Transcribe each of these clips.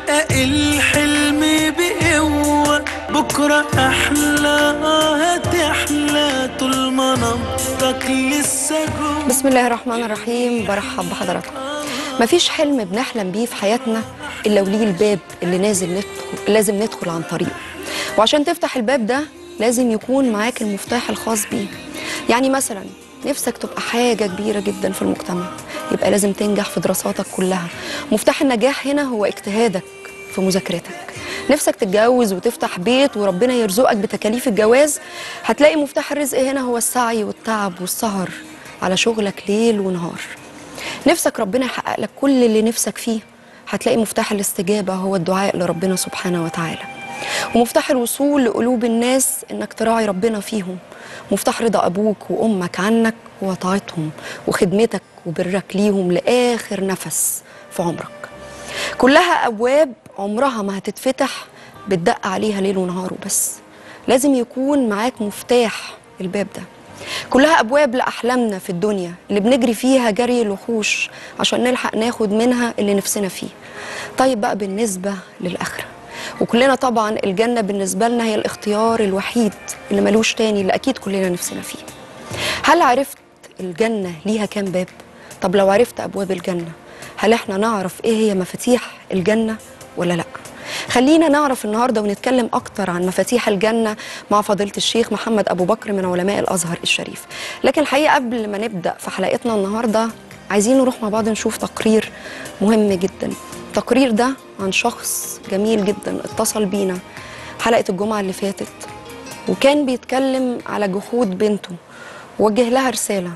حقق الحلم بقوة بكرة أحلى هتحلى طول ما نبضك لسه جوه بسم الله الرحمن الرحيم برحب بحضراتكم مفيش حلم بنحلم بيه في حياتنا الا وليه الباب اللي نازل ندخل لازم ندخل عن طريقه وعشان تفتح الباب ده لازم يكون معاك المفتاح الخاص بيه يعني مثلا نفسك تبقى حاجة كبيرة جدا في المجتمع يبقى لازم تنجح في دراساتك كلها مفتاح النجاح هنا هو اجتهادك في مذاكرتك نفسك تتجوز وتفتح بيت وربنا يرزقك بتكاليف الجواز هتلاقي مفتاح الرزق هنا هو السعي والتعب والسهر على شغلك ليل ونهار نفسك ربنا يحقق لك كل اللي نفسك فيه هتلاقي مفتاح الاستجابة هو الدعاء لربنا سبحانه وتعالى ومفتاح الوصول لقلوب الناس انك تراعي ربنا فيهم مفتاح رضا ابوك وامك عنك هو طاعتهم وخدمتك وبرك ليهم لاخر نفس في عمرك كلها ابواب عمرها ما هتتفتح بتدق عليها ليل ونهار وبس لازم يكون معاك مفتاح الباب ده كلها ابواب لاحلامنا في الدنيا اللي بنجري فيها جري الوحوش عشان نلحق ناخد منها اللي نفسنا فيه طيب بقى بالنسبه للاخره وكلنا طبعا الجنه بالنسبه لنا هي الاختيار الوحيد اللي ملوش تاني اللي اكيد كلنا نفسنا فيه هل عرفت الجنه ليها كام باب طب لو عرفت ابواب الجنه هل احنا نعرف ايه هي مفاتيح الجنه ولا لا خلينا نعرف النهارده ونتكلم اكتر عن مفاتيح الجنه مع فضيله الشيخ محمد ابو بكر من علماء الازهر الشريف لكن الحقيقه قبل ما نبدا في حلقتنا النهارده عايزين نروح مع بعض نشوف تقرير مهم جدا التقرير ده عن شخص جميل جدا اتصل بينا حلقه الجمعه اللي فاتت وكان بيتكلم على جحود بنته وجه لها رساله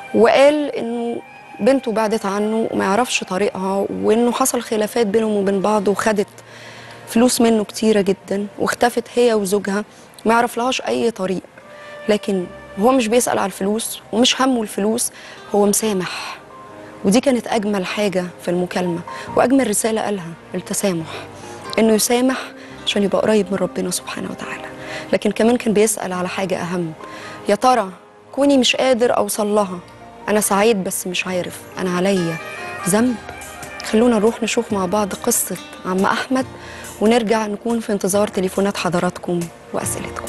وقال انه بنته بعدت عنه وما يعرفش طريقها وانه حصل خلافات بينهم وبين بعض وخدت فلوس منه كتيره جدا واختفت هي وزوجها ما يعرفلهاش اي طريق لكن هو مش بيسال على الفلوس ومش همه الفلوس هو مسامح ودي كانت اجمل حاجه في المكالمه واجمل رساله قالها التسامح انه يسامح عشان يبقى قريب من ربنا سبحانه وتعالى لكن كمان كان بيسال على حاجه اهم يا ترى كوني مش قادر اوصل لها انا سعيد بس مش عارف انا عليا ذنب خلونا نروح نشوف مع بعض قصه عم احمد ونرجع نكون في انتظار تليفونات حضراتكم واسئلتكم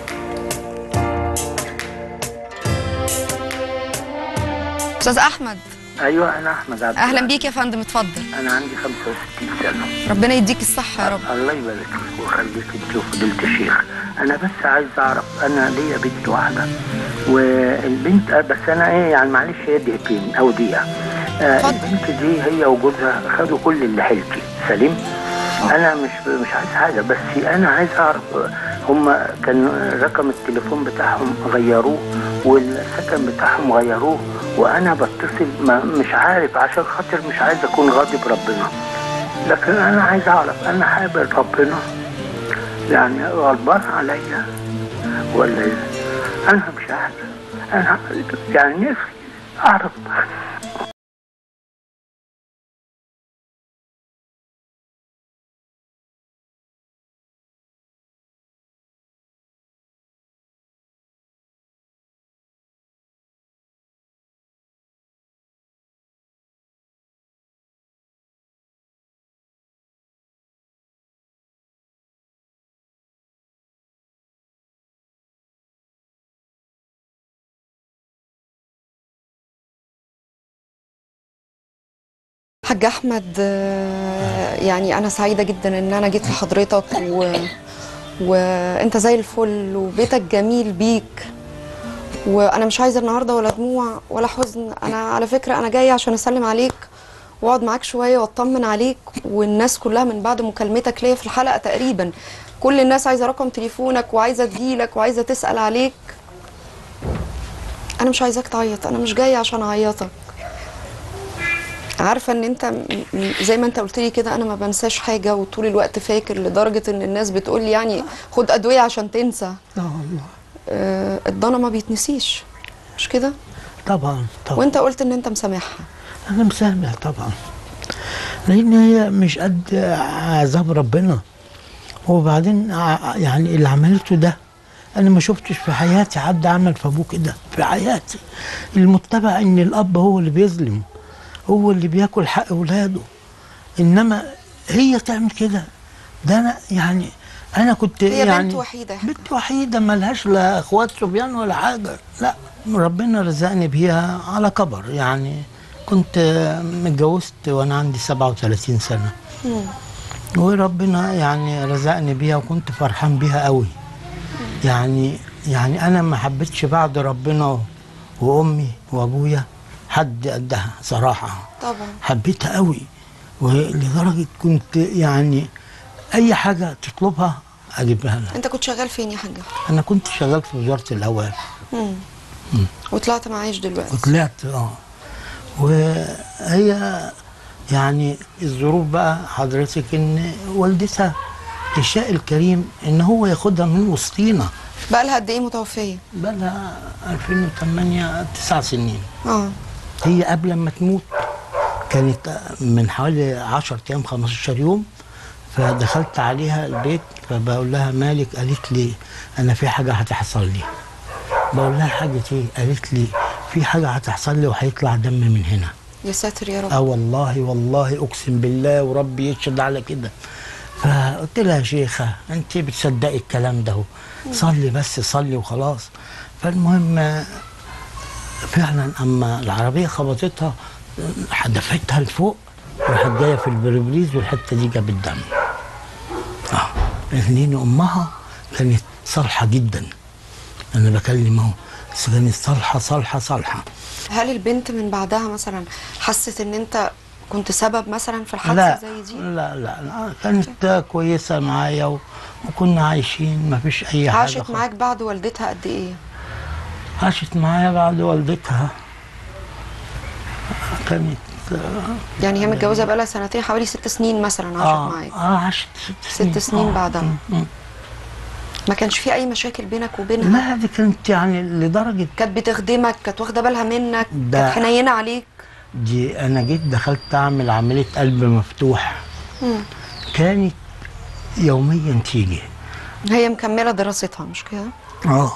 استاذ احمد ايوه انا احمد عبد اهلا العزيز. بيك يا فندم اتفضل انا عندي 65 سنه ربنا يديك الصحه يا رب الله يبارك فيك ويخليك انت وفضيله الشيخ انا بس عايز اعرف انا ليا بنت واحده والبنت آه، بس انا ايه يعني معلش هي دقيقتين او دقيقه آه اتفضل. البنت دي هي وجوزها خدوا كل اللي حيلتي سليم انا مش مش عايز حاجه بس انا عايز اعرف هم كان رقم التليفون بتاعهم غيروه والسكن بتاعهم غيروه وانا بتصل ما مش عارف عشان خاطر مش عايز اكون غاضب ربنا لكن انا عايز اعرف انا حابب ربنا يعني غضبان عليا ولا إيه؟ انا مش عارف انا يعني نفسي اعرف حاج احمد آه، يعني انا سعيده جدا ان انا جيت لحضرتك و... وانت زي الفل وبيتك جميل بيك وانا مش عايزه النهارده ولا دموع ولا حزن انا على فكره انا جايه عشان اسلم عليك واقعد معاك شويه واطمن عليك والناس كلها من بعد مكالمتك ليا في الحلقه تقريبا كل الناس عايزه رقم تليفونك وعايزه تجيلك وعايزه تسال عليك انا مش عايزاك تعيط انا مش جايه عشان اعيطك عارفه ان انت م- م- زي ما انت قلت لي كده انا ما بنساش حاجه وطول الوقت فاكر لدرجه ان الناس بتقول لي يعني خد ادويه عشان تنسى لا والله آه الضنا ما بيتنسيش مش كده طبعا طبعا وانت قلت ان انت مسامحها انا مسامح طبعا لان هي مش قد عذاب ربنا وبعدين ع- يعني اللي عملته ده انا ما شفتش في حياتي حد عمل في ابوه كده في حياتي المتبع ان الاب هو اللي بيظلم هو اللي بياكل حق اولاده انما هي تعمل كده ده انا يعني انا كنت هي بنت يعني وحيدة يا حاج. بنت وحيده ملهاش لا اخوات صبيان ولا حاجه لا ربنا رزقني بيها على كبر يعني كنت متجوزت وانا عندي 37 سنه وربنا يعني رزقني بيها وكنت فرحان بيها قوي يعني يعني انا ما حبيتش بعد ربنا وامي وابويا حد قدها صراحه طبعا حبيتها قوي ولدرجه كنت يعني اي حاجه تطلبها اجيبها لها انت كنت شغال فين يا حاج انا كنت شغال في وزاره الاوقاف مم. وطلعت معايش دلوقتي وطلعت اه وهي يعني الظروف بقى حضرتك ان والدتها يشاء الكريم ان هو ياخدها من وسطينا بقى لها قد ايه متوفيه بقى لها 2008 تسع سنين اه هي قبل ما تموت كانت من حوالي 10 ايام 15 يوم فدخلت عليها البيت فبقول لها مالك قالت لي انا في حاجه هتحصل لي بقول لها حاجه ايه قالت لي في حاجه هتحصل لي وهيطلع دم من هنا يا ساتر يا رب اه والله والله اقسم بالله وربي يشهد على كده فقلت لها يا شيخه انت بتصدقي الكلام ده صلي بس صلي وخلاص فالمهم فعلا اما العربيه خبطتها حدفتها لفوق راحت جايه في البربريز والحته دي جابت دم اه لان امها كانت صالحه جدا انا بكلم اهو بس كانت صالحه صالحه صالحه هل البنت من بعدها مثلا حست ان انت كنت سبب مثلا في الحادثه لا زي دي لا لا, لا كانت كويسه معايا و- وكنا عايشين ما فيش اي حاجه عاشت خالص. معاك بعد والدتها قد ايه عاشت معايا بعد والدتها كانت يعني هي متجوزه بقالها سنتين حوالي ست سنين مثلا عاشت اه معاك اه عاشت ست سنين ست سنين آه. بعدها. م- م. ما كانش في اي مشاكل بينك وبينها لا دي كانت يعني لدرجه كانت بتخدمك كانت واخده بالها منك ده- كانت حنينه عليك دي انا جيت دخلت اعمل عمليه قلب مفتوح مم. كانت يوميا تيجي هي مكمله دراستها مش كده اه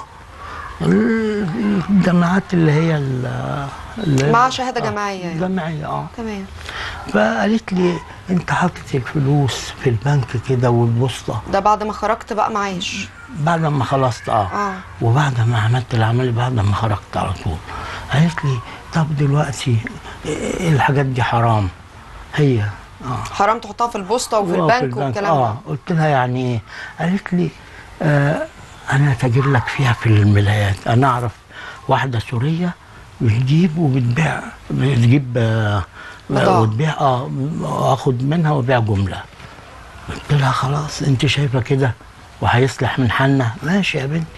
الجامعات اللي هي ال- اللي هي- مع شهادة آه، جامعية يعني. جامعيه اه تمام فقالت لي انت حاطط الفلوس في البنك كده والبوسطه ده بعد ما خرجت بقى معاش بعد ما خلصت اه, آه. وبعد ما عملت العمل بعد ما خرجت على طول قالت لي طب دلوقتي إيه الحاجات دي حرام هي اه حرام تحطها في البوسطه وفي آه، البنك والكلام اه ده قلت لها يعني ايه قالت لي آه انا تاجر لك فيها في الملايات انا اعرف واحده سوريه بتجيب وبتبيع بتجيب آه بضاعة. وتبيع اه اخد منها وابيع جمله قلت لها خلاص انت شايفه كده وهيصلح من حالنا ماشي يا بنتي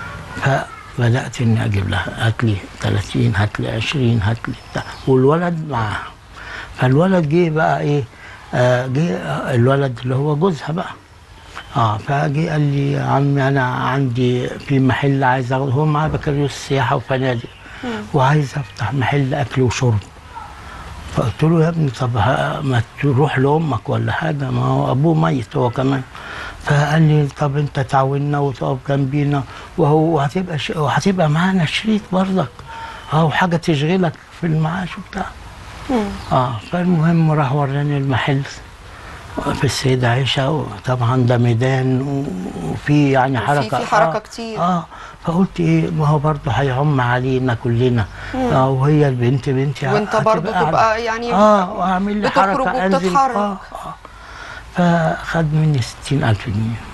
فبدات اني اجيب لها هات لي 30 هات لي 20 هات لي بتاع والولد معاها فالولد جه بقى ايه آه جه الولد اللي هو جوزها بقى اه فجه قال لي يا عمي انا عندي في محل عايز اخده هو معاه بكالوريوس سياحه وفنادق وعايز افتح محل اكل وشرب فقلت له يا ابني طب ها- ما تروح لامك ولا حاجه ما هو ابوه ميت هو كمان فقال لي طب انت تعاوننا وتقف جنبينا وهو وهتبقى ش... وهتبقى معانا شريك برضك اه وحاجه تشغلك في المعاش وبتاع اه فالمهم راح وراني المحل في السيدة عائشة وطبعا ده ميدان و- وفي يعني وفي- حركة في حركة آه كتير. اه فقلت ايه ما هو برضه هيعم علينا كلنا اه وهي البنت بنتي وانت هتبقى برضه قاعدة. تبقى يعني اه واعمل لي بتخرج حركة انزل وبتتحرك. اه اه فخد مني ستين ألف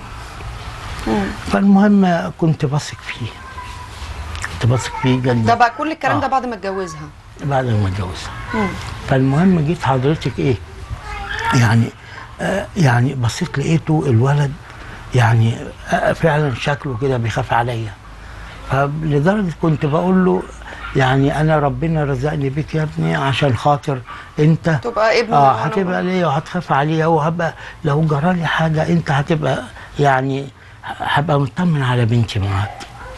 جنيه فالمهم كنت بثق فيه كنت بثق فيه جدا ده بقى كل الكلام آه. ده بعد ما اتجوزها بعد ما اتجوزها مم. فالمهم جيت حضرتك ايه يعني آه يعني بصيت لقيته الولد يعني آه فعلا شكله كده بيخاف عليا فلدرجه كنت بقول له يعني انا ربنا رزقني بيك يا ابني عشان خاطر انت تبقى ابن اه وأنا- هتبقى ليا وهتخاف عليا وهبقى لو جرالي حاجه انت هتبقى يعني هبقى مطمن على بنتي معاك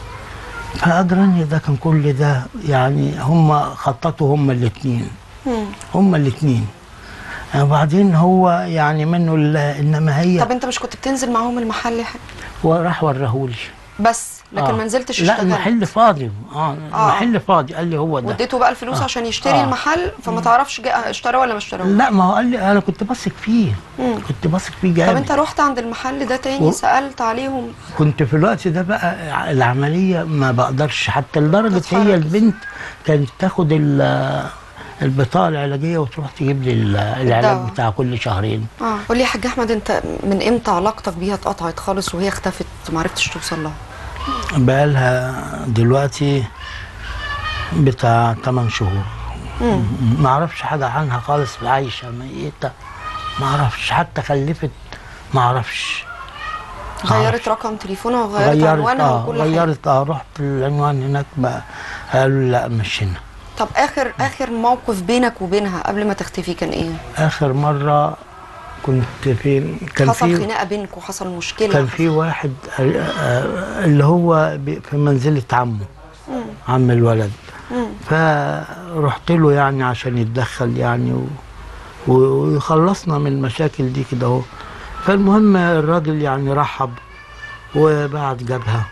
فاجرني ده كان كل ده يعني هم خططوا هم الاثنين مم. هم الاثنين وبعدين هو يعني منه ال- انما هي طب انت مش كنت بتنزل معاهم المحل يا حاج وراح ورahulي بس لكن آه. ما نزلتش لا اشتغلت المحل فاضي اه آه. المحل فاضي قال لي هو ده واديته بقى الفلوس آه. عشان يشتري آه. المحل فما تعرفش جا- اشترى ولا ما اشترى لا ما هو قال لي انا كنت بثق فيه مم. كنت بثق فيه طب جامد انت رحت عند المحل ده تاني و- سالت عليهم كنت في الوقت ده بقى العمليه ما بقدرش حتى لدرجه تتحرك هي البنت كانت تاخد ال- البطاقه العلاجيه وتروح تجيب لي ال- العلاج الدواء. بتاع كل شهرين اه قول لي يا حاج احمد انت من امتى علاقتك بيها اتقطعت خالص وهي اختفت ما عرفتش توصل لها بقى لها دلوقتي بتاع 8 شهور ما اعرفش حاجه عنها خالص عايشه ميته ما اعرفش حتى خلفت ما اعرفش غيرت رقم تليفونها وغيرت غيرت عنوانها اه وكل حاجه غيرت اه رحت العنوان هناك بقى قالوا لا مش هنا طب اخر اخر موقف بينك وبينها قبل ما تختفي كان ايه اخر مره كنت في كان حصل في خناقه بينكم حصل مشكله كان في واحد آه، آه، اللي هو ب- في منزلة عمه عم الولد فرحت له يعني عشان يتدخل يعني و- و- ويخلصنا من المشاكل دي كده اهو فالمهم الراجل يعني رحب وبعد جابها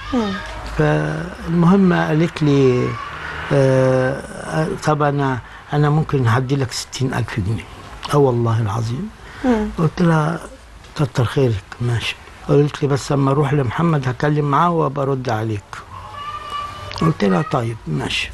فالمهم قالت لي آه آه، طب انا انا ممكن هدي لك ستين الف جنيه اه والله العظيم قلت لها كتر خيرك ماشي قالت لي بس اما اروح لمحمد هكلم معاه وبرد عليك قلت لها طيب ماشي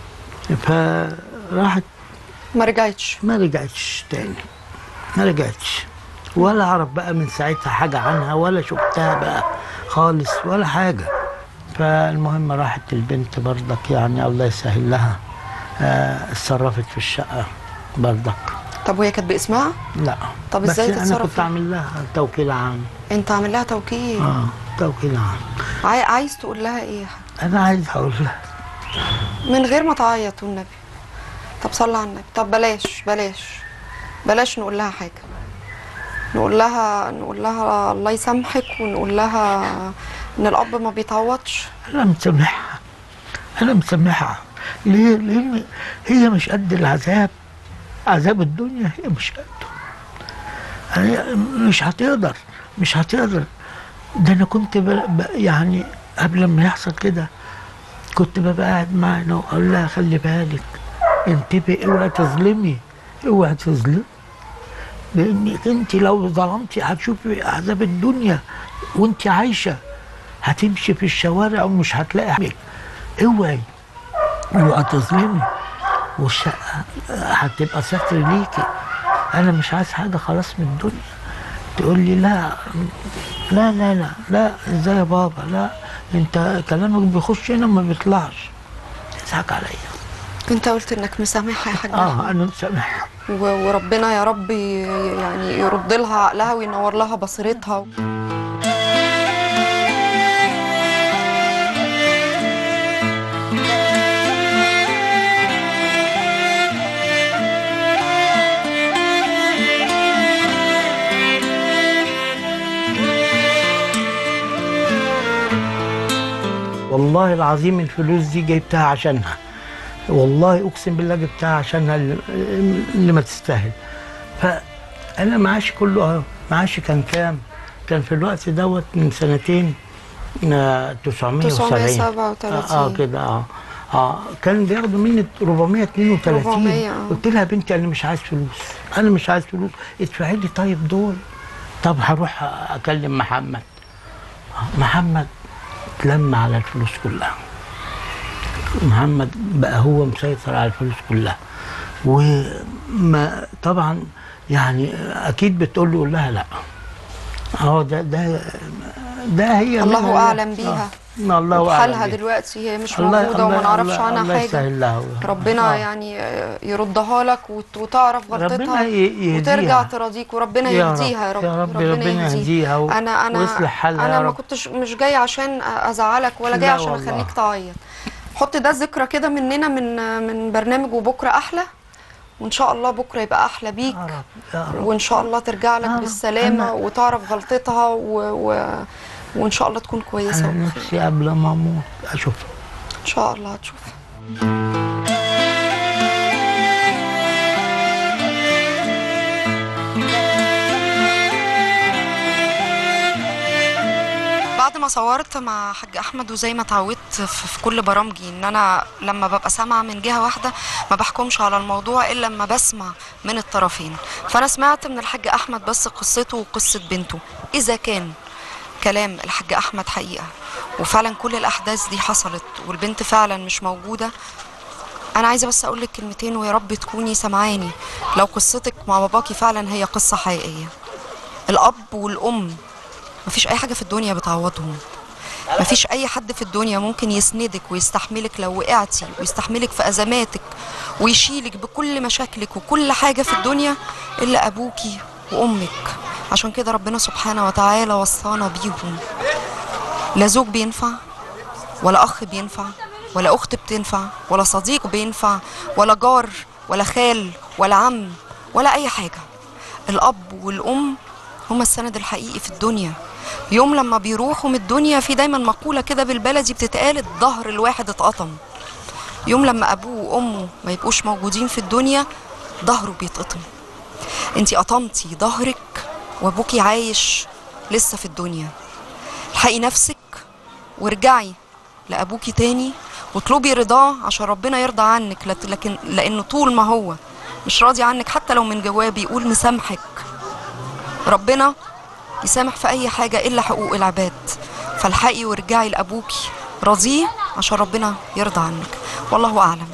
فراحت ما رجعتش ما رجعتش تاني ما رجعتش ولا اعرف بقى من ساعتها حاجه عنها ولا شفتها بقى خالص ولا حاجه فالمهم راحت البنت برضك يعني الله يسهل لها آه، اتصرفت في الشقه برضك طب وهي كانت باسمها لا طب بس إزاي انا تتصرف كنت فيها؟ اعمل لها توكيل عام انت عامل لها توكيل اه توكيل عام عاي... عايز تقول لها ايه يا حاج انا عايز اقول لها من غير ما تعيط والنبي طب صلي على النبي طب بلاش بلاش بلاش نقول لها حاجه نقول لها نقول لها الله يسامحك ونقول لها ان الاب ما بيتعوضش انا مسامحها انا مسامحها ليه لان هي مش قد العذاب عذاب الدنيا هي مش قده هي مش هتقدر مش هتقدر ده انا كنت ب... ب... يعني قبل ما يحصل كده كنت ببقى قاعد معانا واقول لها خلي بالك انتبهي اوعي تظلمي اوعي تظلمي لانك انت لو ظلمتي هتشوفي عذاب الدنيا وانت عايشه هتمشي في الشوارع ومش هتلاقي حاجة اوعي اوعي تظلمي والشقه هتبقى ستر ليكي انا مش عايز حاجه خلاص من الدنيا تقول لي لا لا لا لا لا ازاي يا بابا لا انت كلامك بيخش هنا ما بيطلعش تضحك عليا انت قلت انك مسامحها يا حاج اه انا مسامحها و- وربنا يا رب ي- يعني يرد لها عقلها وينور لها بصيرتها والله العظيم الفلوس دي جبتها عشانها والله اقسم بالله جبتها عشانها اللي, اللي ما تستاهل فانا معاشي كله اهو معاشي كان كام كان في الوقت دوت من سنتين آه، 970 937. اه, آه كده اه اه كان بياخدوا مني 432 400 آه. قلت لها يا بنتي انا مش عايز فلوس انا مش عايز فلوس ادفعي لي طيب دول طب هروح اكلم محمد محمد اتلم على الفلوس كلها محمد بقى هو مسيطر على الفلوس كلها وما طبعا يعني اكيد بتقول له قول لها لا اهو ده ده ده هي الله منها- أعلم بيها. آه. الله اعلم حالها بيها. دلوقتي هي مش الله- موجوده وما الله- نعرفش الله- عنها الله حاجه يسهل لها ربنا آه. يعني يردها لك وت- وتعرف ربنا غلطتها ي- يهديها. وترجع ترضيك وربنا يا رب. يهديها يا رب يا رب ربنا يهديها و- انا انا ويصلح حالها انا يا ما رب. كنتش مش جاي عشان ازعلك ولا جاي لا عشان والله. اخليك تعيط حط ده ذكرى كده مننا من من برنامج وبكره احلى وان شاء الله بكره يبقى احلى بيك يا رب يا رب وان شاء الله ترجع لك يا رب. بالسلامه أنا- وتعرف غلطتها و... و... وان شاء الله تكون كويسه انا وبخير. نفسي قبل ما اموت اشوفها ان شاء الله هتشوفها بعد ما ما صورت مع حاج احمد وزي ما اتعودت في في كل برامجي ان انا لما ببقى سامعه من جهه واحده ما بحكمش على الموضوع الا لما بسمع من الطرفين فانا سمعت من الحاج احمد بس قصته وقصه بنته اذا كان كلام الحاج احمد حقيقه وفعلا كل الاحداث دي حصلت والبنت فعلا مش موجوده انا عايزه بس اقول لك كلمتين ويا رب تكوني سامعاني لو قصتك مع باباكي فعلا هي قصه حقيقيه الاب والام مفيش اي حاجه في الدنيا بتعوضهم مفيش اي حد في الدنيا ممكن يسندك ويستحملك لو وقعتي ويستحملك في ازماتك ويشيلك بكل مشاكلك وكل حاجه في الدنيا الا ابوكي وامك عشان كده ربنا سبحانه وتعالى وصانا بيهم لا زوج بينفع ولا اخ بينفع ولا اخت بتنفع ولا صديق بينفع ولا جار ولا خال ولا عم ولا اي حاجه الاب والام هما السند الحقيقي في الدنيا يوم لما بيروحوا من الدنيا في دايما مقوله كده بالبلدي بتتقال الظهر الواحد اتقطم يوم لما ابوه وامه ما يبقوش موجودين في الدنيا ظهره بيتقطم انتي قطمتي ظهرك وابوكي عايش لسه في الدنيا الحقي نفسك وارجعي لابوكي تاني واطلبي رضاه عشان ربنا يرضى عنك لت- لكن لانه طول ما هو مش راضي عنك حتى لو من جواه بيقول مسامحك ربنا يسامح في اي حاجه الا حقوق العباد فالحقي وارجعي لابوكي راضيه عشان ربنا يرضى عنك والله اعلم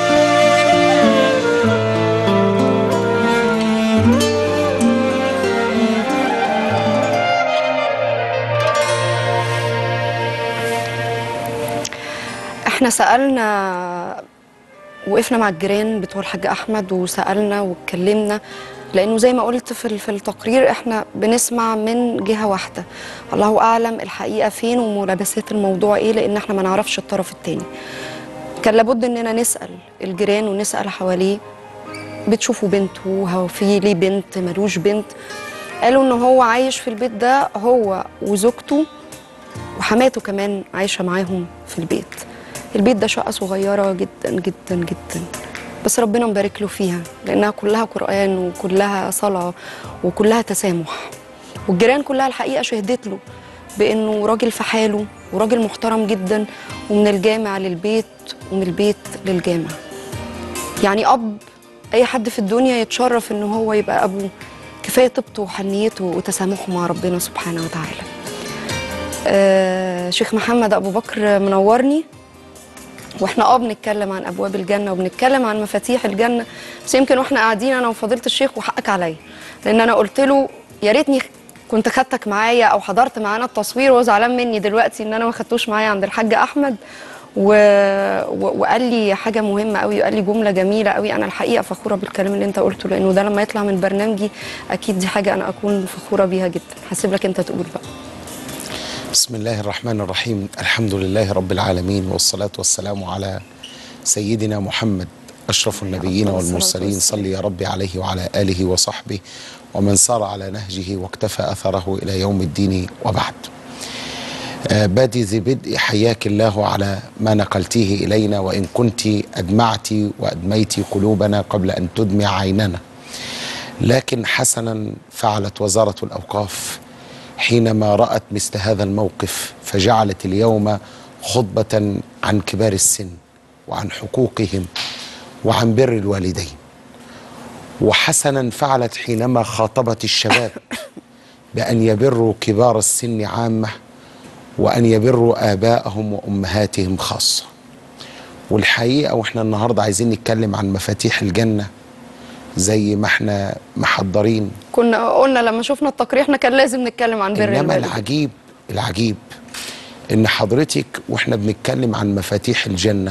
احنا سألنا وقفنا مع الجيران بتوع الحاج احمد وسالنا واتكلمنا لانه زي ما قلت في ال- في التقرير احنا بنسمع من جهه واحده الله اعلم الحقيقه فين وملابسات الموضوع ايه لان احنا ما نعرفش الطرف التاني كان لابد اننا نسال الجيران ونسال حواليه بتشوفوا بنته هو في ليه بنت ملوش بنت قالوا ان هو عايش في البيت ده هو وزوجته وحماته كمان عايشه معاهم في البيت البيت ده شقه صغيره جدا جدا جدا بس ربنا مبارك له فيها لانها كلها قران وكلها صلاه وكلها تسامح والجيران كلها الحقيقه شهدت له بانه راجل في حاله وراجل محترم جدا ومن الجامع للبيت ومن البيت للجامع يعني اب اي حد في الدنيا يتشرف ان هو يبقى ابوه كفايه طيبته وحنيته وتسامحه مع ربنا سبحانه وتعالى آه شيخ محمد ابو بكر منورني واحنا اه بنتكلم عن ابواب الجنه وبنتكلم عن مفاتيح الجنه بس يمكن واحنا قاعدين انا وفضيله الشيخ وحقك عليا لان انا قلت له يا ريتني كنت خدتك معايا او حضرت معانا التصوير وهو زعلان مني دلوقتي ان انا ما خدتوش معايا عند الحاج احمد و... و... وقال لي حاجه مهمه قوي وقال لي جمله جميله قوي انا الحقيقه فخوره بالكلام اللي انت قلته لانه ده لما يطلع من برنامجي اكيد دي حاجه انا اكون فخوره بيها جدا هسيب لك انت تقول بقى بسم الله الرحمن الرحيم الحمد لله رب العالمين والصلاة والسلام على سيدنا محمد أشرف النبيين والصلاة والمرسلين والسلام. صل يا ربي عليه وعلى آله وصحبه ومن سار على نهجه واكتفى أثره إلى يوم الدين وبعد آه، بادي ذي بدء حياك الله على ما نقلتيه إلينا وإن كنت أدمعت وأدميت قلوبنا قبل أن تدمع عيننا لكن حسنا فعلت وزارة الأوقاف حينما رأت مثل هذا الموقف فجعلت اليوم خطبة عن كبار السن وعن حقوقهم وعن بر الوالدين وحسنا فعلت حينما خاطبت الشباب بأن يبروا كبار السن عامة وأن يبروا آبائهم وأمهاتهم خاصة والحقيقة وإحنا النهاردة عايزين نتكلم عن مفاتيح الجنة زي ما احنا محضرين كنا قلنا لما شفنا التقرير احنا كان لازم نتكلم عن بر انما الوالدين العجيب العجيب ان حضرتك واحنا بنتكلم عن مفاتيح الجنه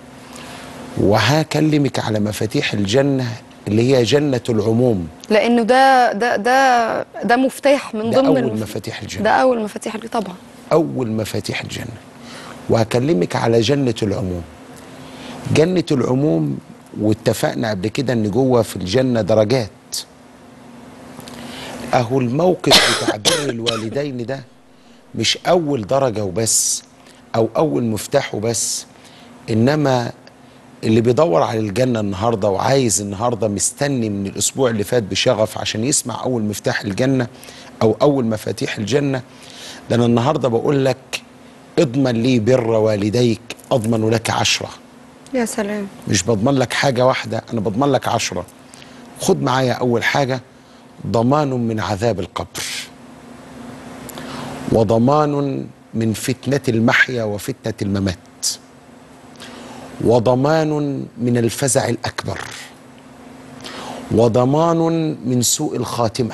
وهكلمك على مفاتيح الجنه اللي هي جنه العموم لانه ده ده ده ده مفتاح من ده ضمن اول المف- مفاتيح الجنه ده اول مفاتيح الج- طبعا اول مفاتيح الجنه وهكلمك على جنه العموم جنه العموم واتفقنا قبل كده ان جوه في الجنه درجات اهو الموقف بتاع بر الوالدين ده مش اول درجه وبس او اول مفتاح وبس انما اللي بيدور على الجنه النهارده وعايز النهارده مستني من الاسبوع اللي فات بشغف عشان يسمع اول مفتاح الجنه او اول مفاتيح الجنه ده انا النهارده بقول لك اضمن لي بر والديك اضمن لك عشره يا سلام مش بضمن لك حاجه واحده انا بضمن لك عشره خد معايا اول حاجه ضمان من عذاب القبر وضمان من فتنه المحيا وفتنه الممات وضمان من الفزع الاكبر وضمان من سوء الخاتمه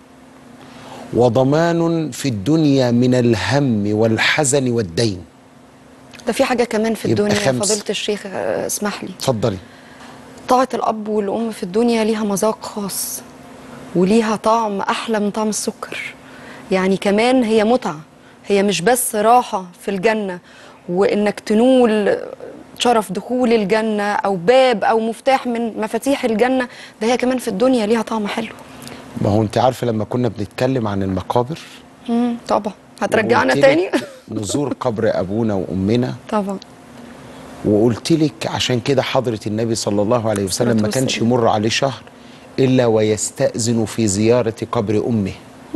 وضمان في الدنيا من الهم والحزن والدين ده في حاجه كمان في يبقى الدنيا يا خمس. فضيله الشيخ آه، اسمح لي اتفضلي طاعة الأب والأم في الدنيا ليها مذاق خاص وليها طعم أحلى من طعم السكر يعني كمان هي متعة هي مش بس راحة في الجنة وإنك تنول شرف دخول الجنة أو باب أو مفتاح من مفاتيح الجنة ده هي كمان في الدنيا ليها طعم حلو ما هو انت عارفه لما كنا بنتكلم عن المقابر مم، طبعا هترجعنا وقلت تاني لك نزور قبر ابونا وامنا طبعا وقلت لك عشان كده حضره النبي صلى الله عليه وسلم ما والسلام. كانش يمر عليه شهر الا ويستاذن في زياره قبر امه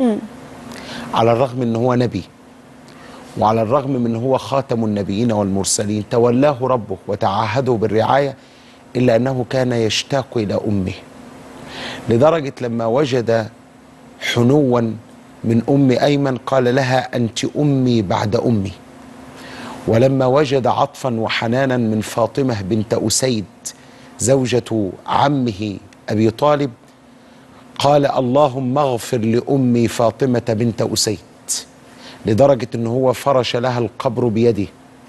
على الرغم ان هو نبي وعلى الرغم من هو خاتم النبيين والمرسلين تولاه ربه وتعهده بالرعايه الا انه كان يشتاق الى امه لدرجه لما وجد حنوا من ام ايمن قال لها انت امي بعد امي ولما وجد عطفا وحنانا من فاطمه بنت اسيد زوجه عمه ابي طالب قال اللهم اغفر لامي فاطمه بنت اسيد لدرجه ان هو فرش لها القبر بيده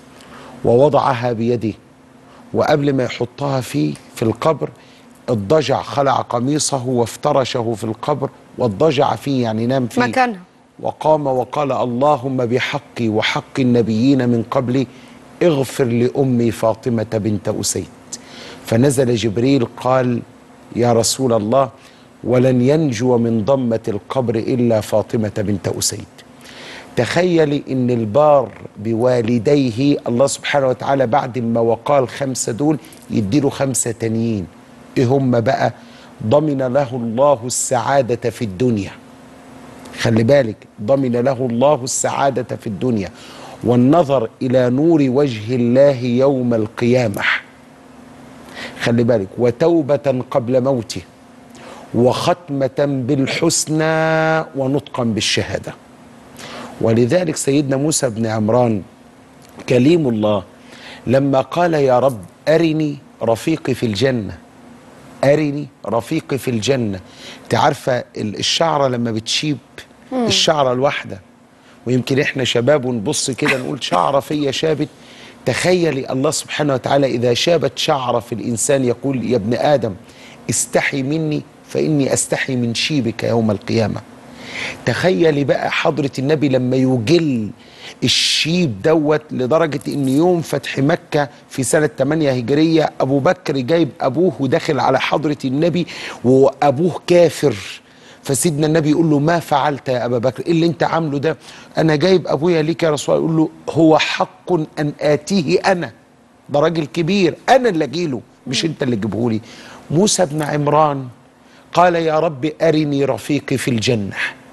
ووضعها بيده وقبل ما يحطها فيه في القبر الضجع خلع قميصه وافترشه في القبر والضجع فيه يعني نام فيه مكانها وقام وقال اللهم بحقي وحق النبيين من قبلي اغفر لأمي فاطمة بنت أسيد فنزل جبريل قال يا رسول الله ولن ينجو من ضمة القبر إلا فاطمة بنت أسيد تخيلي ان البار بوالديه الله سبحانه وتعالى بعد ما وقال خمسة دول يديله خمسة تانيين ايه هم بقى ضمن له الله السعادة في الدنيا خلي بالك ضمن له الله السعادة في الدنيا والنظر إلى نور وجه الله يوم القيامة خلي بالك وتوبة قبل موته وختمة بالحسنى ونطقا بالشهادة ولذلك سيدنا موسى بن عمران كليم الله لما قال يا رب أرني رفيقي في الجنة أرني رفيقي في الجنة انت عارفة ال- الشعرة لما بتشيب الشعرة الواحدة ويمكن احنا شباب ونبص كده نقول شعرة فيا شابت تخيلي الله سبحانه وتعالى إذا شابت شعرة في الإنسان يقول يا ابن آدم استحي مني فإني أستحي من شيبك يوم القيامة تخيلي بقى حضرة النبي لما يجل الشيب دوت لدرجة ان يوم فتح مكة في سنة 8 هجرية ابو بكر جايب ابوه وداخل على حضرة النبي وابوه كافر فسيدنا النبي يقول له ما فعلت يا ابا بكر ايه اللي انت عامله ده انا جايب ابويا ليك يا رسول الله يقول له هو حق ان اتيه انا ده راجل كبير انا اللي اجيله مش انت اللي تجيبهولي موسى بن عمران قال يا رب ارني رفيقي في الجنه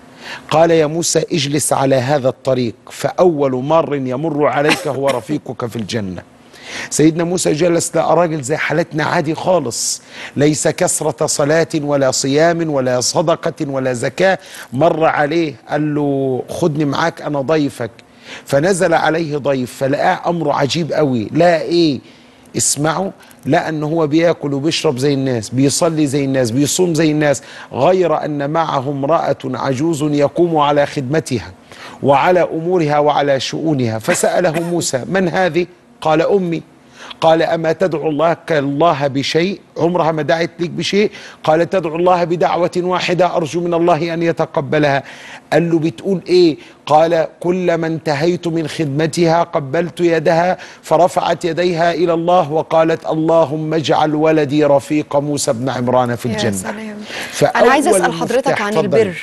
قال يا موسى اجلس على هذا الطريق فاول مار يمر عليك هو رفيقك في الجنه سيدنا موسى جلس لقى راجل زي حالتنا عادي خالص ليس كثرة صلاة ولا صيام ولا صدقة ولا زكاة مر عليه قال له خدني معاك أنا ضيفك فنزل عليه ضيف فلقاه أمره عجيب قوي لا إيه اسمعوا لا ان هو بياكل وبيشرب زي الناس بيصلي زي الناس بيصوم زي الناس غير ان معه امراه عجوز يقوم على خدمتها وعلى امورها وعلى شؤونها فساله موسى من هذه قال امي قال اما تدعو الله الله بشيء عمرها ما دعت لك بشيء قال تدعو الله بدعوه واحده ارجو من الله ان يتقبلها قال له بتقول ايه قال كلما انتهيت من خدمتها قبلت يدها فرفعت يديها الى الله وقالت اللهم اجعل ولدي رفيق موسى بن عمران في يا الجنه سلام فأول انا عايزه اسال حضرتك مفتاح- عن اتفضلي. البر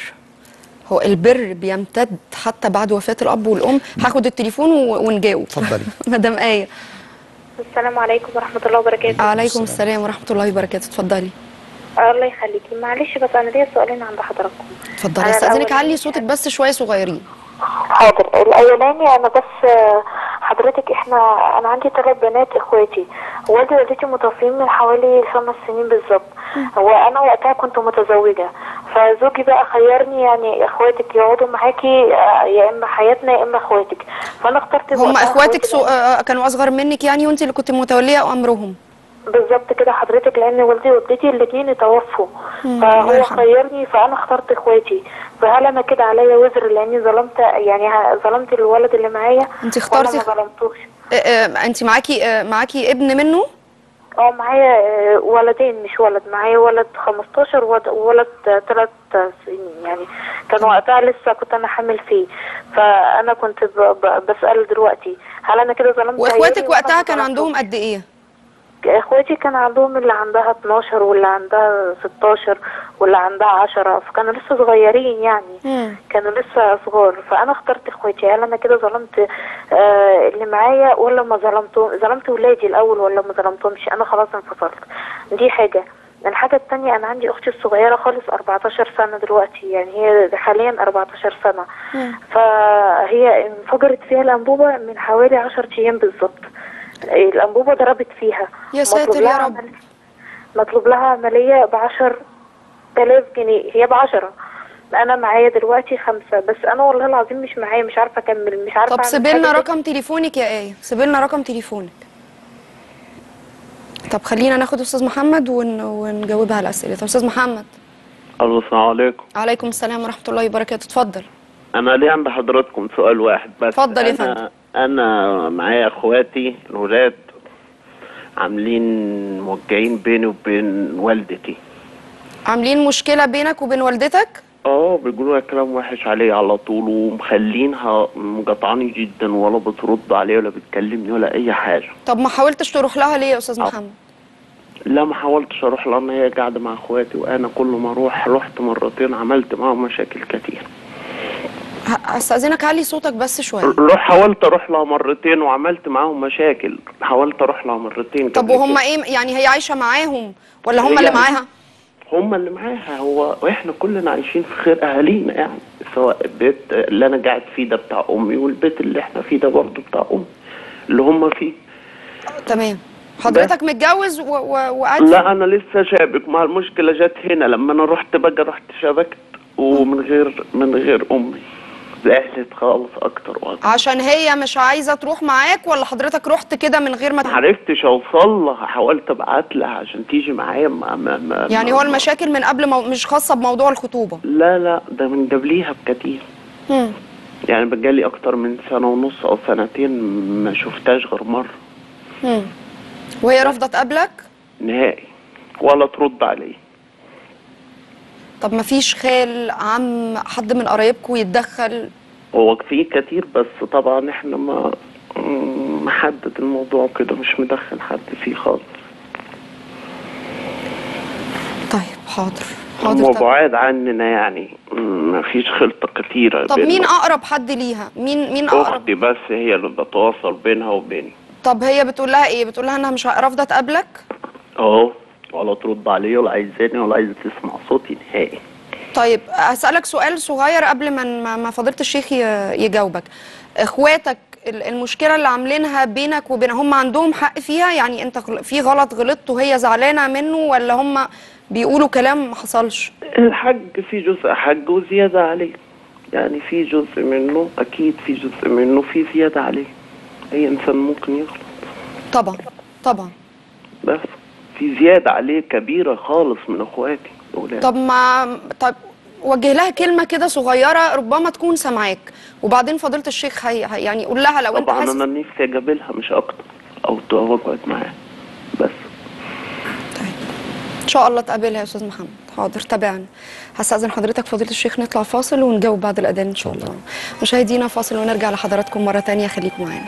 هو البر بيمتد حتى بعد وفاه الاب والام هاخد التليفون و- ونجاوب اتفضلي. مدام ايه السلام عليكم ورحمة الله وبركاته عليكم السلام ورحمه الله وبركاته اتفضلي الله يخليكي معلش بس انا ليا سؤالين عند حضراتكم اتفضلي أنا استاذنك الأولاني- علي صوتك بس شويه صغيرين حاضر الاولاني انا بس آه، حضرتك احنا انا عندي ثلاث بنات اخواتي والدي ووالدتي متوفيين من حوالي خمس سنين بالظبط وانا وقتها كنت متزوجه فزوجي بقى خيرني يعني اخواتك يقعدوا معاكي آه، يا اما حياتنا يا اما اخواتك فانا اخترت هم وقتها اخواتك إخواتي سو... آه، كانوا اصغر منك يعني وانت اللي كنت متوليه امرهم بالظبط كده حضرتك لان والدي ووالدتي الاثنين اتوفوا مم، الله فهو يرحمه. خيرني فانا اخترت اخواتي فهل انا كده عليا وزر لاني ظلمت يعني ه- ظلمت الولد اللي معايا انت اخترتي ولا ما ظلمتوش آه، آه، انت معاكي آه، معاكي ابن منه اه معايا آه، ولدين مش ولد معايا ولد 15 وولد- وولد 3 سنين يعني كان وقتها لسه كنت انا حامل فيه فانا كنت ب- ب- بسال دلوقتي هل انا كده ظلمت واخواتك عيالي ولا وقتها ما كان ظلمتهمش؟ عندهم قد ايه اخواتي كان عندهم اللي عندها 12 واللي عندها 16 واللي عندها 10 فكانوا لسه صغيرين يعني مم. كانوا لسه صغار فانا اخترت اخواتي هل انا كده ظلمت آه اللي معايا ولا ما ظلمتهم ظلمت ولادي الاول ولا ما ظلمتهمش انا خلاص انفصلت دي حاجه الحاجة التانية أنا عندي أختي الصغيرة خالص 14 سنة دلوقتي يعني هي حاليا 14 سنة فهي انفجرت فيها الأنبوبة من حوالي 10 أيام بالظبط الأنبوبة ضربت فيها يا مطلوب ساتر يا لها رب. عمل- مطلوب لها عملية بعشر تلاف جنيه هي بعشرة أنا معايا دلوقتي خمسة بس أنا والله العظيم مش معايا مش عارفة أكمل مش عارفة طب أعمل سيبي لنا حاجة. رقم تليفونك يا ايه سيبي لنا رقم تليفونك طب خلينا ناخد استاذ محمد ون... ونجاوبها على الاسئله طب استاذ محمد الو السلام عليكم عليكم السلام ورحمه الله وبركاته اتفضل انا ليه عند حضراتكم سؤال واحد بس اتفضل يا أنا فندم. انا معايا اخواتي الولاد عاملين موجعين بيني وبين والدتي عاملين مشكله بينك وبين والدتك اه بيقولوا لها كلام وحش عليه على طول ومخلينها مقاطعاني جدا ولا بترد عليه ولا بتكلمني ولا اي حاجه طب ما حاولتش تروح لها ليه يا استاذ أه. محمد لا ما حاولتش اروح لان هي قاعده مع اخواتي وانا كل ما اروح رحت مرتين عملت معاهم مشاكل كتير ه- هستاذنك علي صوتك بس شويه روح حاولت اروح لها مرتين وعملت معاهم مشاكل حاولت اروح لها مرتين طب قبل وهم كده. ايه يعني هي عايشه معاهم ولا هم هي اللي معاها هم اللي معاها هو واحنا كلنا عايشين في خير اهالينا يعني سواء البيت اللي انا قاعد فيه ده بتاع امي والبيت اللي احنا فيه ده برضه بتاع امي اللي هم فيه تمام حضرتك متجوز و... و... وقاعد لا انا لسه شابك ما المشكله جت هنا لما انا رحت بقى رحت شبكت ومن غير من غير امي زعلت خالص اكتر واكتر عشان هي مش عايزه تروح معاك ولا حضرتك رحت كده من غير ما ما عرفتش اوصل لها حاولت ابعت لها عشان تيجي معايا ما ما ما يعني ما- هو المشاكل من قبل مو... مش خاصه بموضوع الخطوبه لا لا ده من قبليها بكتير مم. يعني بقالي اكتر من سنه ونص او سنتين ما شفتهاش غير مره مم. وهي رافضه تقابلك نهائي ولا ترد عليه طب ما فيش خال عم حد من قرايبكم يتدخل هو في كتير بس طبعا احنا ما م- محدد الموضوع كده مش مدخل حد فيه خالص طيب حاضر حاضر هو طب, بعاد عننا يعني م- ما فيش خلطة كتيرة طب بيننا. مين اقرب حد ليها مين مين اقرب اختي بس هي اللي بتواصل بينها وبيني طب هي بتقول لها ايه بتقول لها انها مش رافضه تقابلك اه ولا ترد عليه ولا عايزاني ولا عايزة تسمع صوتي نهائي طيب هسألك سؤال صغير قبل ما ما- ما فضيلة الشيخ ي- يجاوبك اخواتك ال- المشكلة اللي عاملينها بينك وبين هم عندهم حق فيها يعني انت غل- في غلط غلطت وهي زعلانة منه ولا هم بيقولوا كلام ما حصلش الحج في جزء حج وزيادة عليه يعني في جزء منه أكيد في جزء منه في زيادة عليه أي إنسان ممكن يغلط طبعا طبعا بس في زيادة عليه كبيرة خالص من أخواتي أولاد طب ما طب وجه لها كلمة كده صغيرة ربما تكون سامعاك وبعدين فضيلة الشيخ هي هي- يعني قول لها لو انت طبعا حاسس أنا نفسي أقابلها مش أكتر أو أو أقعد معاها بس ان شاء الله تقابلها يا استاذ محمد حاضر تابعنا هستأذن حضرتك فضيلة الشيخ نطلع فاصل ونجاوب بعد الأذان إن شاء الله مشاهدينا فاصل ونرجع لحضراتكم مرة تانية خليكم معانا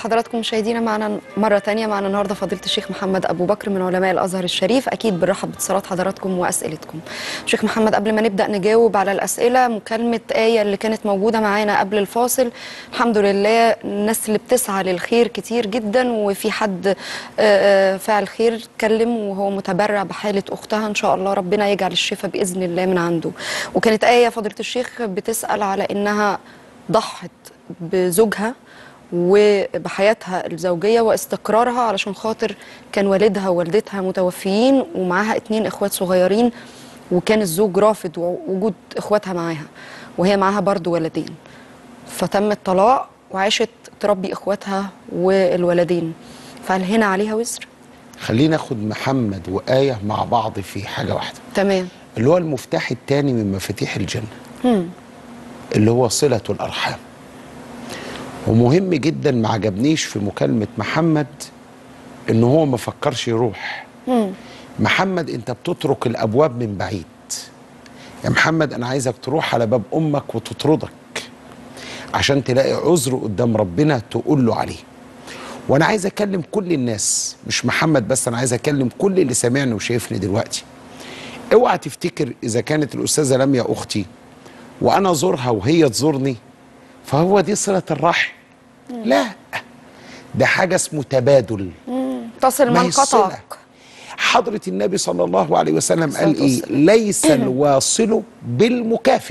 بحضراتكم مشاهدينا معنا مرة تانية معنا النهاردة فضيلة الشيخ محمد أبو بكر من علماء الأزهر الشريف أكيد بنرحب باتصالات حضراتكم وأسئلتكم شيخ محمد قبل ما نبدأ نجاوب على الأسئلة مكالمة آية اللي كانت موجودة معانا قبل الفاصل الحمد لله الناس اللي بتسعى للخير كتير جدا وفي حد آه، آه، فعل خير اتكلم وهو متبرع بحالة أختها إن شاء الله ربنا يجعل الشفاء بإذن الله من عنده وكانت آية فضيلة الشيخ بتسأل على إنها ضحت بزوجها وبحياتها الزوجية واستقرارها علشان خاطر كان والدها ووالدتها متوفيين ومعاها اتنين اخوات صغيرين وكان الزوج رافض وجود اخواتها معاها وهي معاها برضو ولدين فتم الطلاق وعاشت تربي اخواتها والولدين فهل هنا عليها وزر؟ خلينا ناخد محمد وآية مع بعض في حاجة واحدة تمام اللي هو المفتاح الثاني من مفاتيح الجنة اللي هو صلة الأرحام ومهم جدا ما عجبنيش في مكالمة محمد إن هو ما فكرش يروح محمد أنت بتترك الأبواب من بعيد يا محمد أنا عايزك تروح على باب أمك وتطردك عشان تلاقي عذر قدام ربنا تقول له عليه وانا عايز اكلم كل الناس مش محمد بس انا عايز اكلم كل اللي سامعني وشايفني دلوقتي اوعى تفتكر اذا كانت الاستاذه لميا اختي وانا ازورها وهي تزورني فهو دي صله الرحم لا ده حاجه اسمه تبادل تصل ما من هي الصلة. قطعك حضرة النبي صلى الله عليه وسلم الصلاة قال ايه والسلام. ليس الواصل بالمكافئ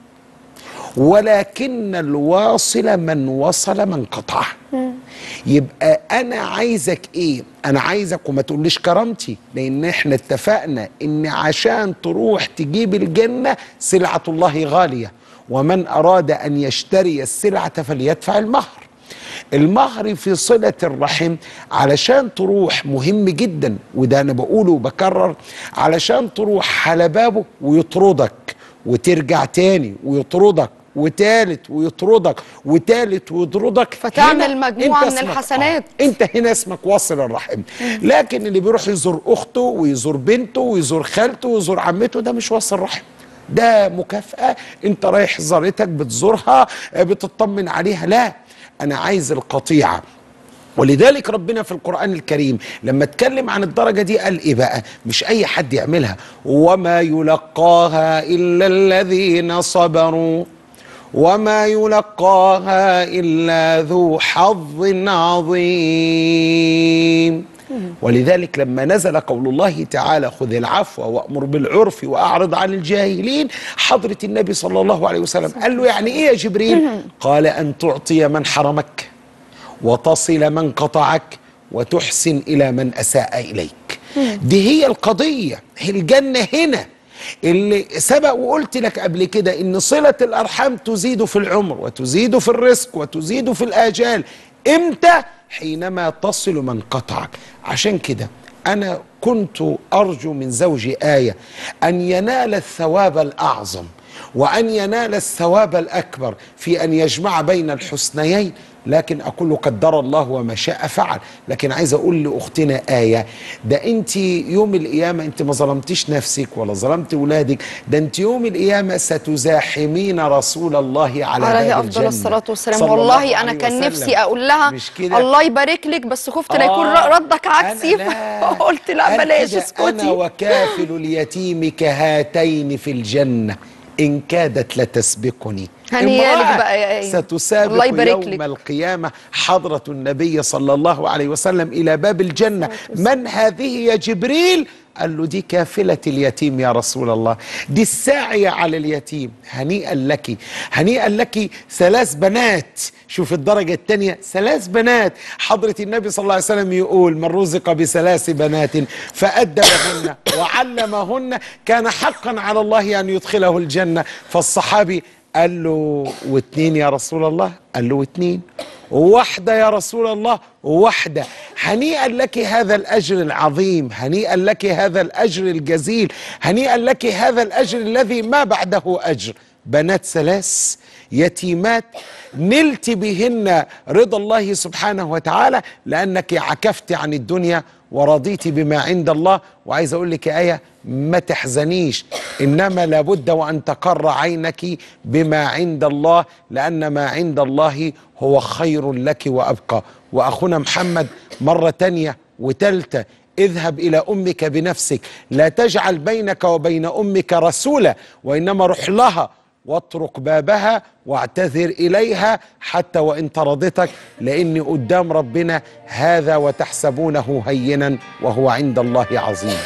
ولكن الواصل من وصل من قطعه يبقى انا عايزك ايه انا عايزك وما تقوليش كرامتي لان احنا اتفقنا ان عشان تروح تجيب الجنة سلعة الله غالية ومن اراد ان يشتري السلعة فليدفع المهر المهر في صلة الرحم علشان تروح مهم جدا وده أنا بقوله وبكرر علشان تروح على بابه ويطردك وترجع تاني ويطردك وتالت ويطردك وتالت ويطردك فتعمل هنا مجموعة أنت من اسمك- الحسنات. آه. انت هنا اسمك واصل الرحم لكن اللي بيروح يزور اخته ويزور بنته ويزور خالته ويزور عمته ده مش واصل رحم ده مكافأة انت رايح زارتك بتزورها آه، بتطمن عليها لا انا عايز القطيعة ولذلك ربنا في القرآن الكريم لما اتكلم عن الدرجة دي قال ايه بقى مش اي حد يعملها وما يلقاها الا الذين صبروا وما يلقاها الا ذو حظ عظيم ولذلك لما نزل قول الله تعالى خذ العفو وامر بالعرف واعرض عن الجاهلين حضره النبي صلى الله عليه وسلم قال له يعني ايه يا جبريل قال ان تعطي من حرمك وتصل من قطعك وتحسن الى من اساء اليك دي هي القضيه هي الجنه هنا اللي سبق وقلت لك قبل كده ان صله الارحام تزيد في العمر وتزيد في الرزق وتزيد في الاجال امتى حينما تصل من قطعك عشان كده انا كنت ارجو من زوجي ايه ان ينال الثواب الاعظم وأن ينال الثواب الأكبر في أن يجمع بين الحسنيين لكن أقول له قدر الله وما شاء فعل لكن عايز أقول لأختنا آية ده أنت يوم القيامة أنت ما ظلمتيش نفسك ولا ظلمت ولادك ده أنت يوم القيامة ستزاحمين رسول الله على عليه باب افضل الجنة الصلاه والسلام صلى الله والله انا عليه كان وسلم. نفسي اقول لها مش كده الله يبارك لك بس خفت لا يكون آه، ردك عكسي أنا لا. فقلت لا قال بلاش كده، أنا اسكتي وكافل اليتيم كهاتين في الجنة إن كادت لتسبقني هنيالك امرأة بقى يا آية. الله ستسابق يبارك يوم لك. القيامة حضرة النبي صلى الله عليه وسلم إلى باب الجنة من هذه يا جبريل قال له دي كافلة اليتيم يا رسول الله دي الساعية على اليتيم هنيئا لك هنيئا لك ثلاث بنات شوف الدرجة الثانية ثلاث بنات حضرة النبي صلى الله عليه وسلم يقول من رزق بثلاث بنات فأدبهن وعلمهن كان حقا على الله أن يدخله الجنة فالصحابي قال له واتنين يا رسول الله قال له واتنين واحدة يا رسول الله واحدة هنيئا لك هذا الأجر العظيم هنيئا لك هذا الأجر الجزيل هنيئا لك هذا الأجر الذي ما بعده أجر بنات ثلاث يتيمات نلت بهن رضا الله سبحانه وتعالى لأنك عكفت عن الدنيا ورضيت بما عند الله وعايز أقول لك آية ما تحزنيش إنما لابد وأن تقر عينك بما عند الله لأن ما عند الله هو خير لك وأبقى وأخونا محمد مرة تانية وتالتة اذهب إلى أمك بنفسك لا تجعل بينك وبين أمك رسولا وإنما روح لها واطرق بابها واعتذر إليها حتى وإن طردتك لأن قدام ربنا هذا وتحسبونه هينا وهو عند الله عظيم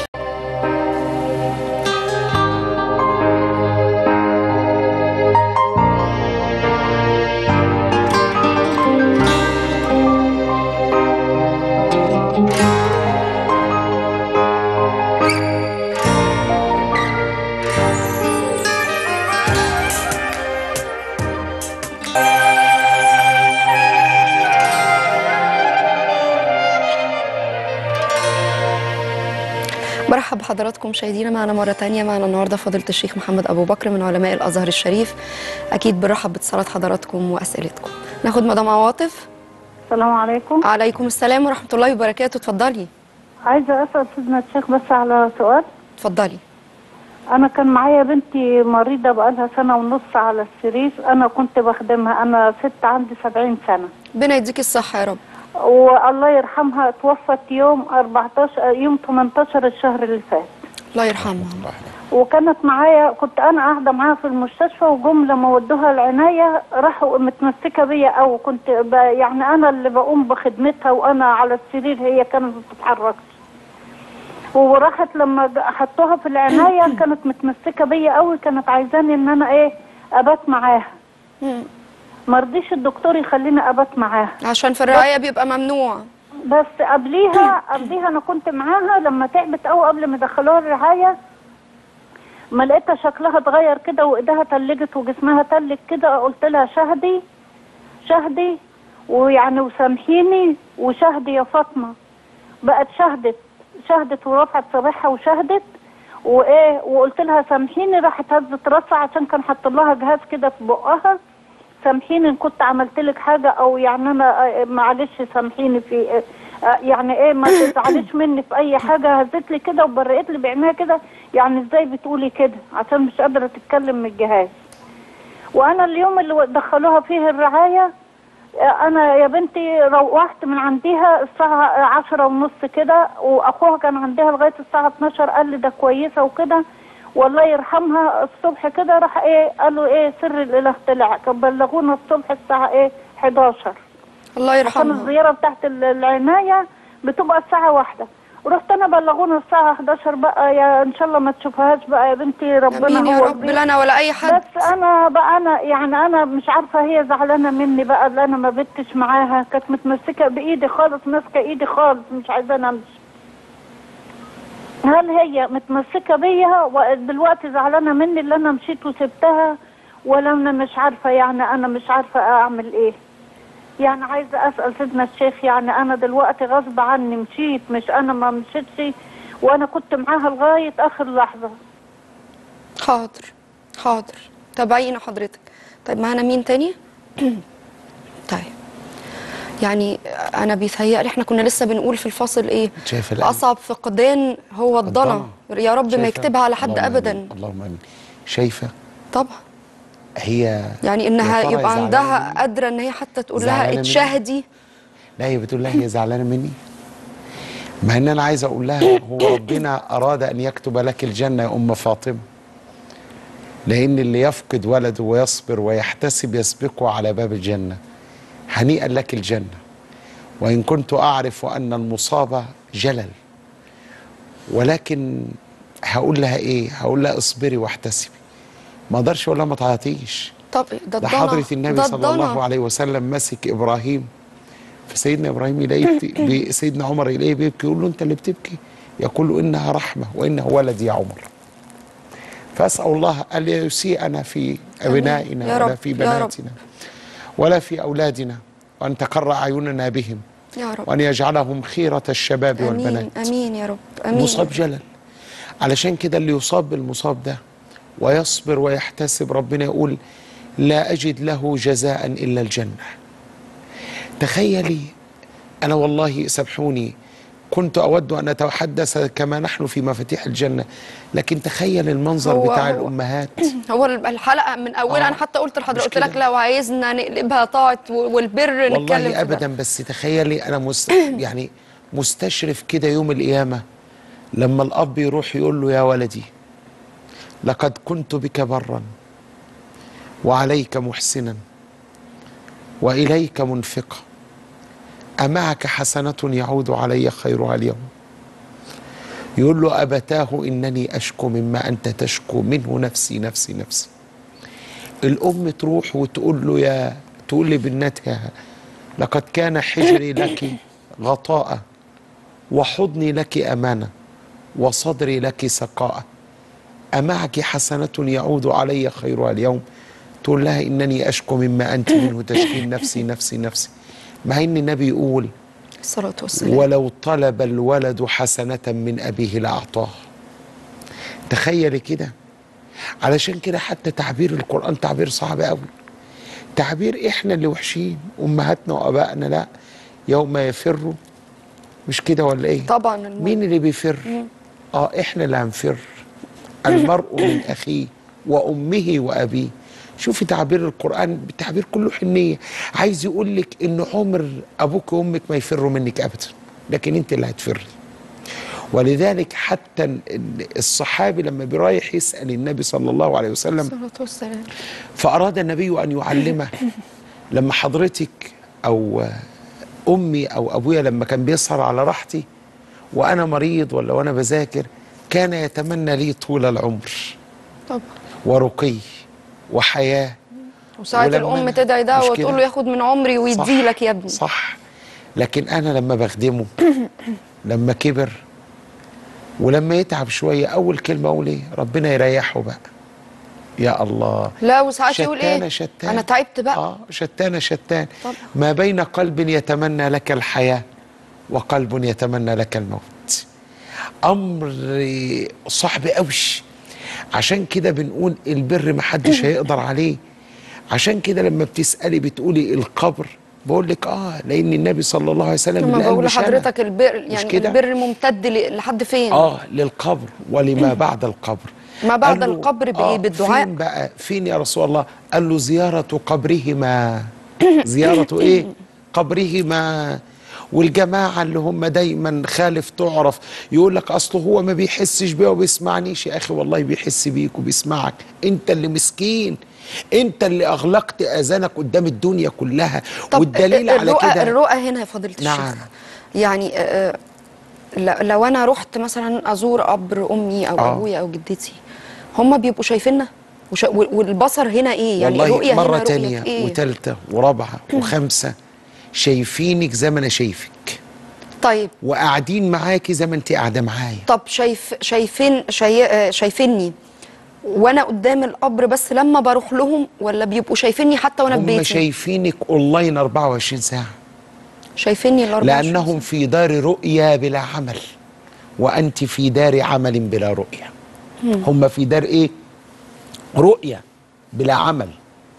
برحب بحضراتكم مشاهدينا معنا مرة تانية معنا النهاردة فضيلة الشيخ محمد أبو بكر من علماء الأزهر الشريف أكيد بنرحب باتصالات حضراتكم وأسئلتكم ناخد مدام عواطف السلام عليكم عليكم السلام ورحمة الله وبركاته اتفضلي عايزة أسأل سيدنا الشيخ بس على سؤال اتفضلي أنا كان معايا بنتي مريضة بقالها سنة ونص على السرير أنا كنت بخدمها أنا ست عندي سبعين سنة ربنا يديك الصحة يا رب والله يرحمها توفت يوم 14 يوم 18 الشهر اللي فات الله يرحمها وكانت معايا كنت انا قاعده معاها في المستشفى وجم لما ودوها العنايه راحوا متمسكه بيا او كنت ب... يعني انا اللي بقوم بخدمتها وانا على السرير هي كانت ما بتتحركش وراحت لما ج- حطوها في العنايه كانت متمسكه بيا قوي كانت عايزاني ان انا ايه ابات معاها مم. ما رضيش الدكتور يخليني ابات معاها عشان في الرعاية بيبقى ممنوع بس قبليها قبليها انا كنت معاها لما تعبت قوي قبل ما دخلوها الرعايه ما لقيتها شكلها اتغير كده وايديها تلجت وجسمها تلج كده قلت لها شهدي شهدي ويعني وسامحيني وشهدي يا فاطمه بقت شهدت شهدت ورفعت صباحها وشهدت وايه وقلت لها سامحيني راحت هزت راسها عشان كان حاط لها جهاز كده في بقها سامحيني ان كنت عملت لك حاجه او يعني انا آه، معلش سامحيني في آه، آه، يعني ايه ما تزعليش مني في اي حاجه هزت لي كده وبرقت لي بعينيها كده يعني ازاي بتقولي كده عشان مش قادره تتكلم من الجهاز وانا اليوم اللي دخلوها فيه الرعايه آه، انا يا بنتي روحت من عنديها الساعه عشرة ونص كده واخوها كان عندها لغايه الساعه 12 قال لي ده كويسه وكده والله يرحمها الصبح كده راح ايه قالوا ايه سر الاله طلع كان بلغونا الصبح الساعه ايه 11 الله عشان يرحمها الزياره بتاعت ال- العنايه بتبقى الساعه واحدة ورحت انا بلغونا الساعه 11 بقى يا ان شاء الله ما تشوفهاش بقى يا بنتي ربنا امين يا هو رب كبير. لا انا ولا اي حد بس انا بقى انا يعني انا مش عارفه هي زعلانه مني بقى اللي انا ما بتش معاها كانت متمسكه بايدي خالص ماسكه ايدي خالص مش عايزاني امشي هل هي متمسكه بيا ودلوقتي زعلانه مني اللي انا مشيت وسبتها ولا انا مش عارفه يعني انا مش عارفه اعمل ايه يعني عايزه اسال سيدنا الشيخ يعني انا دلوقتي غصب عني مشيت مش انا ما مشيتش وانا كنت معاها لغايه اخر لحظه حاضر حاضر تابعينا حضرتك طيب معانا مين تاني طيب يعني انا بيتهيألي احنا كنا لسه بنقول في الفاصل ايه شايف الآن؟ اصعب فقدان هو الضنا يا رب ما شايفة؟ يكتبها على حد اللهم ابدا آمين. اللهم امين شايفه طبعا هي يعني انها يا ترى يبقى زعلانة عندها مني؟ قادره ان هي حتى تقول زعلانة لها مني؟ اتشاهدي لا هي بتقول لها هي زعلانه مني مع ان انا عايز اقول لها هو ربنا اراد ان يكتب لك الجنه يا ام فاطمه لان اللي يفقد ولده ويصبر ويحتسب يسبقه على باب الجنه هنيئا لك الجنه وان كنت اعرف ان المصابه جلل ولكن هقول لها ايه هقول لها اصبري واحتسبي ما اقدرش اقول لها ما تعيطيش طب ده ده الضنا حضرة النبي ده صلى الله الضنا. عليه وسلم مسك إبراهيم فسيدنا إبراهيم إليه بي- سيدنا عمر إليه بيبكي يقول له أنت اللي بتبكي يقول له إنها رحمة وإنه ولد يا عمر فأسأل الله ألا يسيئنا في أبنائنا يا ولا رب، في يا رب. بناتنا ولا في أولادنا وأن تقر أعيننا بهم يا رب وأن يجعلهم خيرة الشباب والبنات امين امين يا رب امين مصاب جلل علشان كده اللي يصاب بالمصاب ده ويصبر ويحتسب ربنا يقول لا أجد له جزاء إلا الجنة تخيلي أنا والله سامحوني كنت أود أن أتحدث كما نحن في مفاتيح الجنة لكن تخيل المنظر هو- بتاع هو- الأمهات هو الحلقه من اولها آه. انا حتى قلت لحضرتك مش قلت لك كده؟ لو عايزنا نقلبها طاعه والبر نتكلم والله في ده. ابدا بس تخيلي انا مست... يعني مستشرف كده يوم القيامه لما الاب يروح يقول له يا ولدي لقد كنت بك برا وعليك محسنا واليك منفقا امعك حسنه يعود علي خيرها اليوم يقول له ابتاه انني اشكو مما انت تشكو منه نفسي نفسي نفسي الام تروح وتقول له يا تقول لبنتها لقد كان حجري لك غطاء وحضني لك امانه وصدري لك سقاء امعك حسنه يعود علي خيرها اليوم تقول لها انني اشكو مما انت منه تشكين نفسي نفسي نفسي مع ان النبي يقول الصلاه والسلام ولو طلب الولد حسنة من أبيه لأعطاه تخيلي كده علشان كده حتى تعبير القرآن تعبير صعب قوي تعبير إحنا اللي وحشين أمهاتنا وأبائنا لا يوم يفروا مش كده ولا إيه طبعا الم- مين اللي بيفر آه إحنا اللي هنفر المرء من أخيه وأمه وأبيه شوفي تعبير القرآن تعبير كله حنية عايز يقول لك إن عمر أبوك وأمك ما يفروا منك أبدا لكن أنت اللي هتفري ولذلك حتى ال- ال- الصحابي لما بيرايح يسأل النبي صلى الله عليه وسلم الصلاه والسلام فأراد النبي أن يعلمه لما حضرتك أو أمي أو أبويا لما كان بيسهر على راحتي وأنا مريض ولا وأنا بذاكر كان يتمنى لي طول العمر طبعا ورقي وحياة وساعات ولما الام أنا- تدعي ده مش وتقول كده؟ له ياخد من عمري صح، ويدي لك يا ابني صح لكن أنا لما بخدمه لما كبر ولما يتعب شوية أول كلمة أقول إيه ربنا يريحه بقى يا الله لا وساعات يقول شتان ايه شتان انا تعبت بقى اه شتان شتان طبعا. ما بين قلب يتمنى لك الحياة وقلب يتمنى لك الموت أمر صعب قوي عشان كده بنقول البر محدش هيقدر عليه عشان كده لما بتسألي بتقولي القبر بقول لك اه لأن النبي صلى الله عليه وسلم لما اللي قال بقول مش أنا. لحضرتك البر يعني كده؟ البر ممتد ل- لحد فين اه للقبر ولما بعد القبر ما بعد قال له، القبر بإيه؟ بالدعاء؟ فين بقى فين يا رسول الله قال له زيارة قبرهما زيارة ايه قبرهما والجماعة اللي هم دايما خالف تعرف يقول لك أصله هو ما بيحسش بيا وبيسمعنيش يا أخي والله بيحس بيك وبيسمعك أنت اللي مسكين أنت اللي أغلقت أذانك قدام الدنيا كلها طب والدليل على الرؤى كده الرؤى هنا يا فضيله نعم. الشيخ يعني آه، ل- لو انا رحت مثلا ازور قبر امي او آه. ابويا او جدتي هم بيبقوا شايفيننا وش... وال- والبصر هنا ايه يعني الرؤيه والله هنا مرة رؤية تانية ايه وتالتة ورابعة وخمسة شايفينك زي ما أنا شايفك طيب وقاعدين معاكي زي ما أنت قاعدة معايا طب شايف شايفين شاي... آه، شايفيني وانا قدام القبر بس لما بروح لهم ولا بيبقوا شايفيني حتى وانا في هم بيتي شايفينك أونلاين 24 ساعة شايفيني ال 24 لأنهم في دار رؤيا بلا عمل وأنت في دار عمل بلا رؤيا هم في دار إيه؟ رؤيا بلا عمل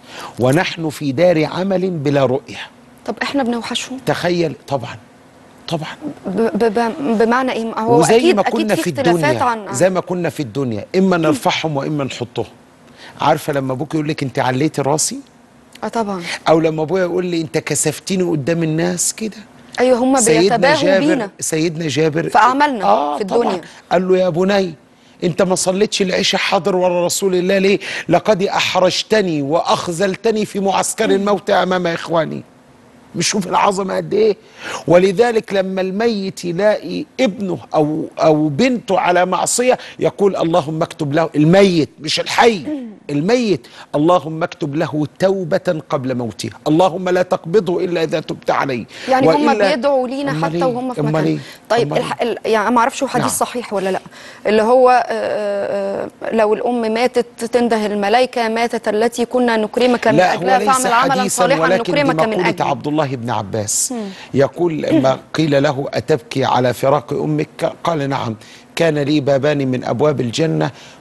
ونحن في دار عمل بلا رؤيا طب احنا بنوحشهم تخيل طبعا طبعا ب... ب... ب... بمعنى ايه هو وزي اكيد ما اكيد كنا في في اختلافات الدنيا عن زي ما كنا في الدنيا اما نرفعهم واما نحطهم عارفه لما ابوك يقول لك انت عليتي راسي اه طبعا او لما ابويا يقول لي انت كسفتني قدام الناس كده ايوه هم بيتباهوا جابر بينا سيدنا جابر في أعمالنا آه في طبعاً. الدنيا. قال له يا بني انت ما صليتش العشاء حاضر ورا رسول الله ليه لقد احرجتني واخذلتني في معسكر الموت امام اخواني مش شوف العظمه قد ايه ولذلك لما الميت يلاقي ابنه او او بنته على معصيه يقول اللهم اكتب له الميت مش الحي الميت اللهم اكتب له توبه قبل موته اللهم لا تقبضه الا اذا تبت عليه يعني هم وإلا- بيدعوا لينا أمال حتى إيه؟ وهم في أمال مكان إيه؟ طيب أمال الح... ال... يعني ما اعرفش هو حديث نعم. صحيح ولا لا اللي هو آه، آه، آه، لو الام ماتت تنده الملائكه ماتت التي كنا نكرمك من لا هو اجلها ليس فاعمل عملا حديثا صالحا ولكن دي نكرمك من مقولة اجله عبد الله بن عباس يقول لما قيل له أتبكي على فراق أمك قال نعم كان لي بابان من أبواب الجنة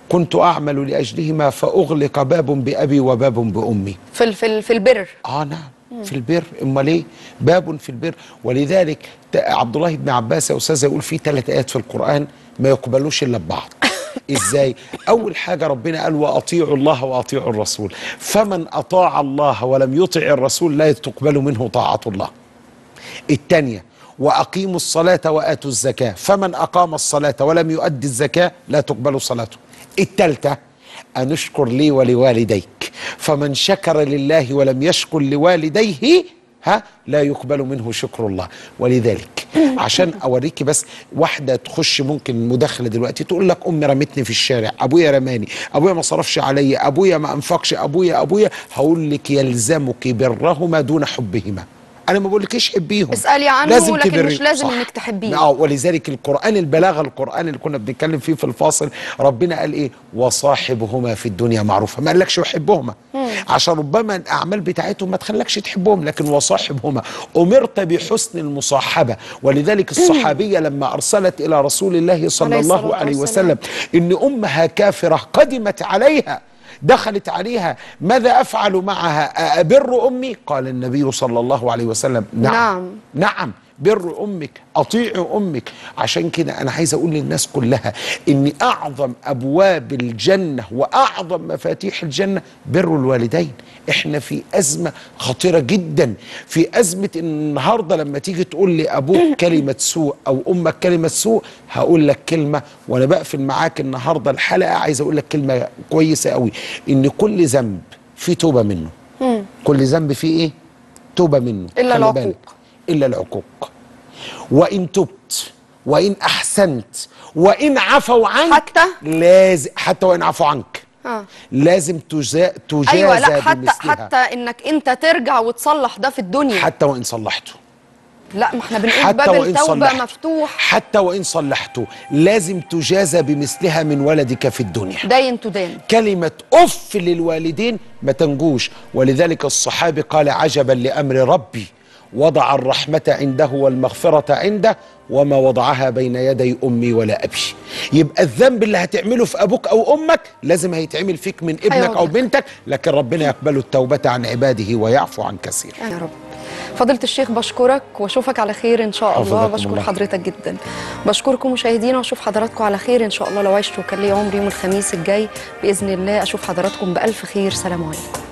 كنت اعمل لاجلهما فاغلق باب بابي وباب بامي في ال- في ال- في البر اه نعم في البر امال ايه باب في البر ولذلك ت- عبد الله بن عباس يا استاذ يقول في ثلاث ايات في القران ما يقبلوش الا ببعض ازاي اول حاجه ربنا قال واطيعوا الله واطيعوا الرسول فمن اطاع الله ولم يطع الرسول لا تقبل منه طاعه الله الثانيه واقيموا الصلاه واتوا الزكاه فمن اقام الصلاه ولم يؤدي الزكاه لا تقبل صلاته الثالثه ان اشكر لي ولوالديك فمن شكر لله ولم يشكر لوالديه ها لا يقبل منه شكر الله ولذلك عشان اوريكي بس واحده تخش ممكن مداخله دلوقتي تقول لك امي رمتني في الشارع ابويا رماني ابويا ما صرفش عليا ابويا ما انفقش ابويا ابويا هقول لك يلزمك برهما دون حبهما انا ما بقولكيش حبيهم اسألي عنه لازم لكن تبري- مش لازم صح. إنك تحبيه. اه ولذلك القران البلاغه القران اللي كنا بنتكلم فيه في الفاصل ربنا قال ايه وصاحبهما في الدنيا معروفه ما قالكش وحبهما عشان ربما الاعمال بتاعتهم ما تخلكش تحبهم لكن وصاحبهما امرت بحسن المصاحبه ولذلك الصحابيه لما ارسلت الى رسول الله صلى عليه الله الصلاة عليه والسلام. وسلم ان امها كافره قدمت عليها دخلت عليها ماذا افعل معها ابر امي قال النبي صلى الله عليه وسلم نعم نعم. نعم بر امك اطيع امك عشان كده انا عايز اقول للناس كلها ان اعظم ابواب الجنه واعظم مفاتيح الجنه بر الوالدين احنا في ازمه خطيره جدا في ازمه إن النهارده لما تيجي تقول لابوك كلمه سوء او امك كلمه سوء هقول لك كلمه وانا بقفل معاك النهارده الحلقه عايز اقول لك كلمه كويسه قوي ان كل ذنب فيه توبه منه كل ذنب فيه ايه توبه منه إلا خلي العقوق. بالك. الا العقوق وان تبت وان احسنت وان عفوا عنك حتى؟ لازم حتى وان عفوا عنك آه. لازم تجا تجازى ايوه لا حتى بمثلها. حتى انك انت ترجع وتصلح ده في الدنيا حتى وان صلحته لا ما احنا بنقول حتى باب وان التوبه صلحته مفتوح حتى وان صلحته لازم تجازى بمثلها من ولدك في الدنيا داين تدان كلمة أف للوالدين ما تنجوش ولذلك الصحابي قال عجبا لأمر ربي وضع الرحمة عنده والمغفرة عنده وما وضعها بين يدي أمي ولا أبي يبقى الذنب اللي هتعمله في أبوك أو أمك لازم هيتعمل فيك من ابنك أو هيواجهك. بنتك لكن ربنا يقبل التوبة عن عباده ويعفو عن كثير يا رب فضيلة الشيخ بشكرك واشوفك على خير ان شاء الله حفظكم بشكر الله. حضرتك جدا بشكركم مشاهدينا واشوف حضراتكم على خير ان شاء الله لو عشت وكان لي عمر يوم الخميس الجاي باذن الله اشوف حضراتكم بالف خير سلام عليكم